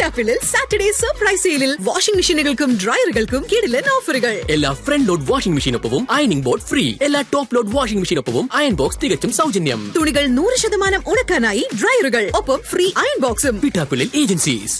പിട്ടാപ്പിളിൽ Saturday surprise സെയിലിൽ washing മെഷീനുകൾക്കും ഡ്രയറുകൾക്കും കിടിലൻ ഓഫറുകൾ എല്ലാ ഫ്രണ്ട് ലോഡ് വാഷിംഗ് മെഷീനൊപ്പവും അയണിംഗ് ബോർഡ് ഫ്രീ എല്ലാ ടോപ്പ് ലോഡ് വാഷിംഗ് മെഷീനൊപ്പവും അയൺ ബോക്സ് തികച്ചും സൗജന്യം തുണികൾ നൂറ് ശതമാനം ഉണക്കാനായി ഡ്രയറുകൾ ഒപ്പം ഫ്രീ അയൺ ബോക്സും പിട്ടാപ്പിളിൽ ഏജൻസീസ്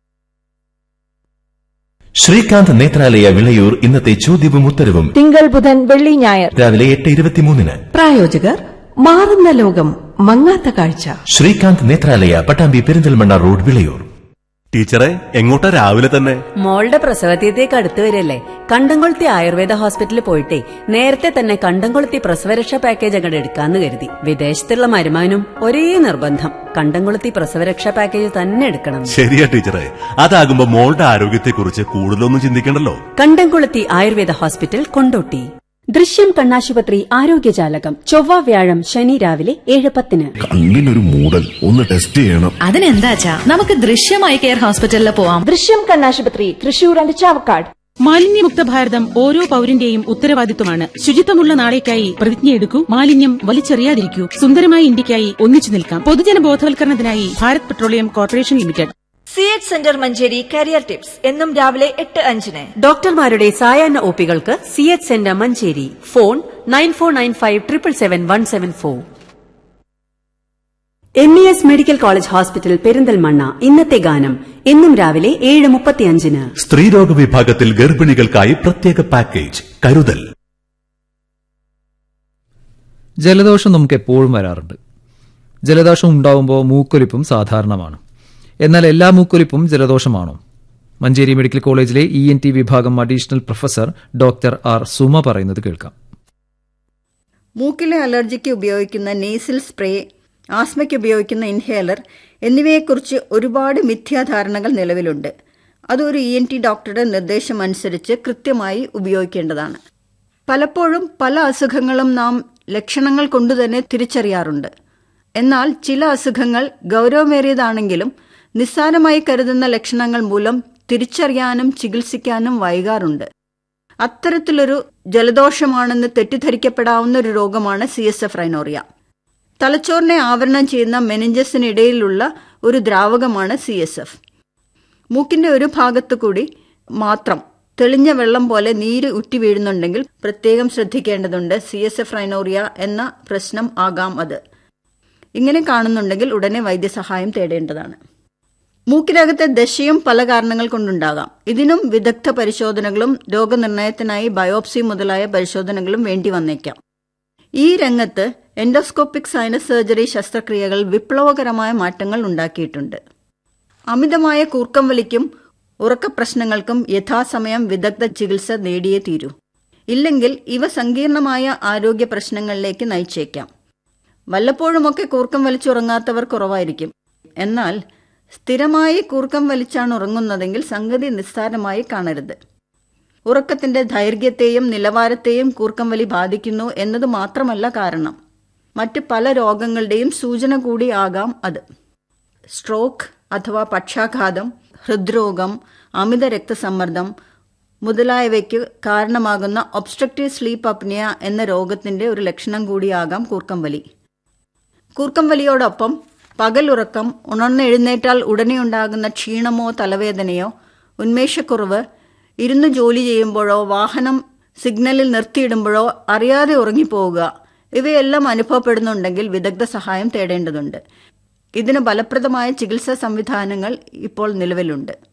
ശ്രീകാന്ത് നേത്രാലയ വിളയൂർ ഇന്നത്തെ ചോദ്യവും ഉത്തരവും തിങ്കൾ ബുധൻ വെള്ളി ഞായർ രാവിലെ എട്ട് ഇരുപത്തിമൂന്നിന് പ്രായോജകർ മാറുന്ന ലോകം മങ്ങാത്ത കാഴ്ച ശ്രീകാന്ത് നേത്രാലയ പട്ടാമ്പി പെരിന്തൽമണ്ണ റോഡ് വിളയൂർ ടീച്ചറെ എങ്ങോട്ടാ രാവിലെ തന്നെ മോളുടെ പ്രസവതീയത്തേക്ക് അടുത്ത് വരല്ലേ കണ്ടംകൊളുത്തി ആയുർവേദ ഹോസ്പിറ്റലിൽ പോയിട്ടേ നേരത്തെ തന്നെ കണ്ടംകൊളുത്തി പ്രസവരക്ഷാ പാക്കേജ് അങ്ങോട്ട് എടുക്കാന്ന് കരുതി വിദേശത്തുള്ള മരുമാനും ഒരേ നിർബന്ധം കണ്ടംകൊളുത്തി പ്രസവരക്ഷാ പാക്കേജ് തന്നെ എടുക്കണം ശരിയാ ടീച്ചറെ അതാകുമ്പോ മോളുടെ ആരോഗ്യത്തെക്കുറിച്ച് കൂടുതലൊന്നും ചിന്തിക്കണ്ടല്ലോ കണ്ടംകൊളുത്തി ആയുർവേദ ഹോസ്പിറ്റൽ കൊണ്ടോട്ടി ദൃശ്യം കണ്ണാശുപത്രി ആരോഗ്യജാലകം ചൊവ്വ വ്യാഴം ശനി രാവിലെ ഏഴ് പത്തിന് കണ്ണിനൊരു മൂടൽ ഒന്ന് ടെസ്റ്റ് ചെയ്യണം അതിനെന്താച്ചാ നമുക്ക് ദൃശ്യമായി കെയർ ഹോസ്പിറ്റലിൽ പോവാം ദൃശ്യം കണ്ണാശുപത്രി തൃശൂർ ആൻഡ് ചാവക്കാട് മാലിന്യമുക്ത ഭാരതം ഓരോ പൌരന്റെയും ഉത്തരവാദിത്വമാണ് ശുചിത്വമുള്ള നാളേക്കായി പ്രതിജ്ഞയെടുക്കൂ മാലിന്യം വലിച്ചെറിയാതിരിക്കൂ സുന്ദരമായ ഇന്ത്യക്കായി ഒന്നിച്ചു നിൽക്കാം പൊതുജന ബോധവൽക്കരണത്തിനായി Bharat petroleum corporation limited C H centre Manjeri career tips എന്നും രാവിലെ എട്ട് അഞ്ചിന് ഡോക്ടർമാരുടെ സായാഹ്ന ഒപികൾക്ക് C H centre Manjeri phone nine four nine five triple seven one seven four M E S medical college hospital Perinthalmanna ഇന്നത്തെ ഗാനം എന്നും രാവിലെ ഏഴ് മുപ്പത്തിയഞ്ചിന് സ്ത്രീരോഗ വിഭാഗത്തിൽ ഗർഭിണികൾക്കായി പ്രത്യേക പാക്കേജ് കരുതൽ ജലദോഷം നമുക്ക് എപ്പോഴും വരാറുണ്ട് ജലദോഷം ഉണ്ടാവുമ്പോൾ മൂക്കൊലിപ്പും സാധാരണമാണ് എന്നാൽ എല്ലാ മൂക്കൊലിപ്പും ജലദോഷമാണോ മഞ്ചേരി മെഡിക്കൽ കോളേജിലെ ഇ എൻ ടി വിഭാഗം additional professor doctor R Suma പറയുന്നത് കേൾക്കാം മൂക്കിലെ അലർജിക്ക് ഉപയോഗിക്കുന്ന നേസിൽ സ്പ്രേ ആസ്മയ്ക്ക് ഉപയോഗിക്കുന്ന ഇൻഹേലർ എന്നിവയെക്കുറിച്ച് ഒരുപാട് മിഥ്യാധാരണകൾ നിലവിലുണ്ട് അതൊരു ഇ എൻ ടി ഡോക്ടറുടെ നിർദ്ദേശം അനുസരിച്ച് കൃത്യമായി ഉപയോഗിക്കേണ്ടതാണ് പലപ്പോഴും പല അസുഖങ്ങളും നാം ലക്ഷണങ്ങൾ കൊണ്ടുതന്നെ തിരിച്ചറിയാറുണ്ട് എന്നാൽ ചില അസുഖങ്ങൾ ഗൗരവമേറിയതാണെങ്കിലും നിസ്സാരമായി കരുതുന്ന ലക്ഷണങ്ങൾ മൂലം തിരിച്ചറിയാനും ചികിത്സിക്കാനും വൈകാറുണ്ട് അത്തരത്തിലൊരു ജലദോഷമാണെന്ന് തെറ്റിദ്ധരിക്കപ്പെടാവുന്ന ഒരു രോഗമാണ് സി എസ് എഫ് റൈനോറിയ തലച്ചോറിനെ ആവരണം ചെയ്യുന്ന മെനിഞ്ചസിനിടയിലുള്ള ഒരു ദ്രാവകമാണ് സി എസ് എഫ് മൂക്കിന്റെ ഒരു ഭാഗത്തു കൂടി മാത്രം തെളിഞ്ഞ വെള്ളം പോലെ നീര് ഉറ്റി വീഴുന്നുണ്ടെങ്കിൽ പ്രത്യേകം ശ്രദ്ധിക്കേണ്ടതുണ്ട് സി എസ് എഫ് റൈനോറിയ എന്ന പ്രശ്നം ആകാം അത് ഇങ്ങനെ കാണുന്നുണ്ടെങ്കിൽ ഉടനെ വൈദ്യസഹായം തേടേണ്ടതാണ് മൂക്കിനകത്തെ ദശയും പല കാരണങ്ങൾ കൊണ്ടുണ്ടാകാം ഇതിനും വിദഗ്ധ പരിശോധനകളും രോഗനിർണയത്തിനായി ബയോപ്സി മുതലായ പരിശോധനകളും വേണ്ടി വന്നേക്കാം ഈ രംഗത്ത് എൻഡോസ്കോപ്പിക് സൈനസ് സർജറി ശസ്ത്രക്രിയകൾ വിപ്ലവകരമായ മാറ്റങ്ങൾ ഉണ്ടാക്കിയിട്ടുണ്ട് അമിതമായ കൂർക്കം വലിക്കും ഉറക്കപ്രശ്നങ്ങൾക്കും യഥാസമയം വിദഗ്ധ ചികിത്സ നേടിയേ തീരൂ ഇല്ലെങ്കിൽ ഇവ സങ്കീർണമായ ആരോഗ്യ പ്രശ്നങ്ങളിലേക്ക് നയിച്ചേക്കാം വല്ലപ്പോഴുമൊക്കെ കൂർക്കം വലിച്ചുറങ്ങാത്തവർ കുറവായിരിക്കും എന്നാൽ സ്ഥിരമായി കൂർക്കം വലിച്ചാണ് ഉറങ്ങുന്നതെങ്കിൽ സംഗതി നിസ്സാരമായി കാണരുത് ഉറക്കത്തിന്റെ ദൈർഘ്യത്തെയും നിലവാരത്തെയും കൂർക്കം വലി ബാധിക്കുന്നു എന്നത് മാത്രമല്ല കാരണം മറ്റ് പല രോഗങ്ങളുടെയും സൂചന കൂടി ആകാം അത് സ്ട്രോക്ക് അഥവാ പക്ഷാഘാതം ഹൃദ്രോഗം അമിത രക്തസമ്മർദ്ദം മുതലായവയ്ക്ക് കാരണമാകുന്ന ഒബ്സ്ട്രക്റ്റീവ് സ്ലീപ്പ് അപ്നിയ എന്ന രോഗത്തിന്റെ ഒരു ലക്ഷണം കൂടിയാകാം കൂർക്കം വലി കൂർക്കം വലിയോടൊപ്പം പകലുറക്കം ഉണർന്നെഴുന്നേറ്റാൽ ഉടനെ ഉണ്ടാകുന്ന ക്ഷീണമോ തലവേദനയോ ഉന്മേഷക്കുറവ് ഇരുന്ന് ജോലി ചെയ്യുമ്പോഴോ വാഹനം സിഗ്നലിൽ നിർത്തിയിടുമ്പോഴോ അറിയാതെ ഉറങ്ങിപ്പോവുക ഇവയെല്ലാം അനുഭവപ്പെടുന്നുണ്ടെങ്കിൽ വിദഗ്ധ സഹായം തേടേണ്ടതുണ്ട് ഇതിന് ഫലപ്രദമായ ചികിത്സാ സംവിധാനങ്ങൾ ഇപ്പോൾ നിലവിലുണ്ട്